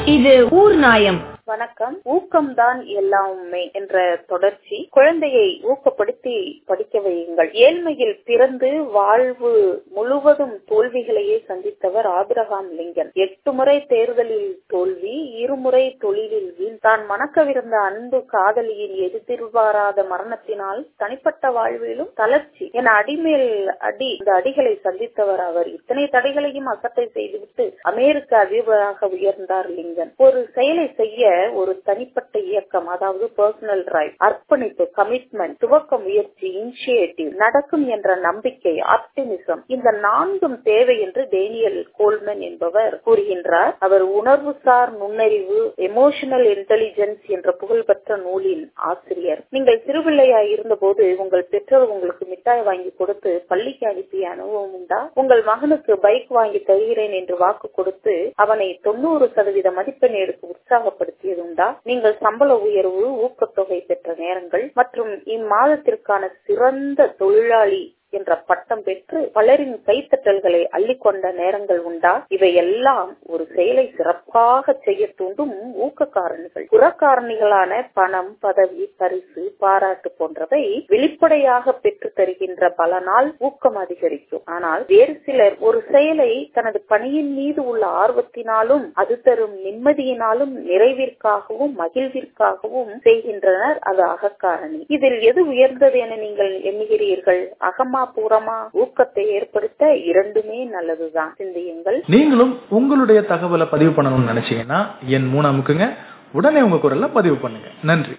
இது ஊர் நாயம் வணக்கம் ஊக்கம்தான் எல்லாமே என்ற தொடர்ச்சி குழந்தையை ஊக்கப்படுத்தி படிக்க வையுங்கள் ஏழ்மையில் பிறந்து வாழ்வு முழுவதும் தோல்விகளையே சந்தித்தவர் ஆபிரகாம் லிங்கன் எட்டு முறை தேர்தலில் தோல்வி இருமுறை தொழிலில் வீண் தான் மணக்கவிருந்த அன்பு காதலியின் எதிர்பாராத மரணத்தினால் தனிப்பட்ட வாழ்விலும் தளர்ச்சி என அடிமேல் அடி இந்த அடிகளை சந்தித்தவர் அவர் இத்தனை தடைகளையும் அசட்டை செய்துவிட்டு அமெரிக்க அதிபராக உயர்ந்தார் லிங்கன் ஒரு செயலை செய்ய ஒரு தனிப்பட்ட இயக்கம் அதாவது பர்சனல் ரைட் அர்ப்பணிப்பு கமிட்மெண்ட் துவக்க முயற்சி இனிஷியேட்டிவ் நடக்கும் என்ற நம்பிக்கை ஆப்டிமிசம் இந்த நான்கும் தேவை என்று டேனியல் கோல்மன் என்பவர் கூறுகின்றார் அவர் உணர்வுசார் நுண்ணறிவு எமோஷனல் இன்டெலிஜென்ஸ் என்ற புகழ்பெற்ற நூலின் ஆசிரியர் நீங்கள் சிறுபிள்ளையாய் இருந்தபோது உங்கள் பெற்றோர் உங்களுக்கு மிட்டாய் வாங்கி கொடுத்து பள்ளிக்கு அனுப்பிய அனுபவம் உண்டா உங்கள் மகனுக்கு பைக் வாங்கி தருகிறேன் என்று வாக்கு கொடுத்து அவனை தொண்ணூறு சதவீத மதிப்பெண் எடுத்து உற்சாகப்படுத்தியது உண்டா நீங்கள் சம்பள உயர்வு ஊக்கத்தொகை பெற்ற நேரங்கள் மற்றும் இம்மாதத்திற்கான சிறந்த தொழிலாளி என்ற பட்டம் பெற்று பலரின் கைத்தட்டல்களை அள்ளிக்கொண்ட நேரங்கள் உண்டா இவையெல்லாம் ஒரு செயலை சிறப்பாக செய்ய தூண்டும் ஊக்க காரணிகள் புறக்காரணிகளான பணம் பதவி பரிசு பாராட்டு போன்றவை வெளிப்படையாக பெற்று தருகின்ற பலனால் ஊக்கம் அதிகரிக்கும் ஆனால் வேறு சிலர் ஒரு செயலை தனது பணியின் மீது உள்ள ஆர்வத்தினாலும் அது தரும் நிம்மதியினாலும் நிறைவிற்காகவும் மகிழ்விற்காகவும் செய்கின்றனர் அது அகக்காரணி இதில் எது உயர்ந்தது என நீங்கள் எண்ணுகிறீர்கள் அகமா பூரமா ஊக்கத்தை ஏற்படுத்த இரண்டுமே நல்லதுதான் சிந்தியுங்கள் நீங்களும் உங்களுடைய தகவலை பதிவு பண்ணணும்னு நினைச்சீங்கன்னா என் மூணு அமுக்குங்க உடனே உங்க குரல்ல பதிவு பண்ணுங்க நன்றி